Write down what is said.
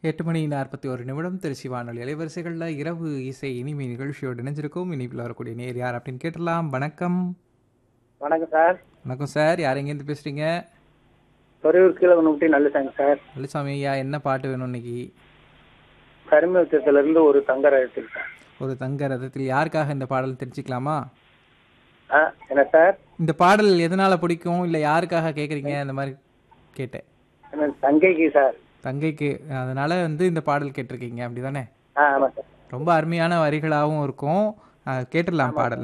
எட்டு மணி நாற்பத்தி ஒரு நிமிடம் திருச்சி வானொலி அலைவரிசைகளில் இரவு இசை இனிமை நிகழ்ச்சியோடு இணைஞ்சிருக்கும் இனிப்பில் வரக்கூடிய நேர் யார் அப்படின்னு கேட்டலாம் வணக்கம் வணக்கம் சார் வணக்கம் சார் யார் எங்கேருந்து பேசுகிறீங்க தொரையூர் கீழே நூற்றி நல்லசாமி சார் நல்லசாமி ஐயா என்ன பாட்டு வேணும் இன்னைக்கு கருமத்தில இருந்து ஒரு தங்க ரகத்தில் சார் ஒரு தங்க ரதத்தில் யாருக்காக இந்த பாடல் தெரிஞ்சுக்கலாமா ஆ என்ன சார் இந்த பாடல் எதனால் பிடிக்கும் இல்லை யாருக்காக கேட்குறீங்க அந்த மாதிரி கேட்டேன் எனக்கு தங்கைக்கு சார் தங்கைக்கு அதனால வந்து இந்த பாடல் கேட்டிருக்கீங்க அப்படி தானே ஆ ஆமாம் சார் ரொம்ப அருமையான வரிகளாகவும் இருக்கும் அஹ் கேட்டுடலாம் பாடல்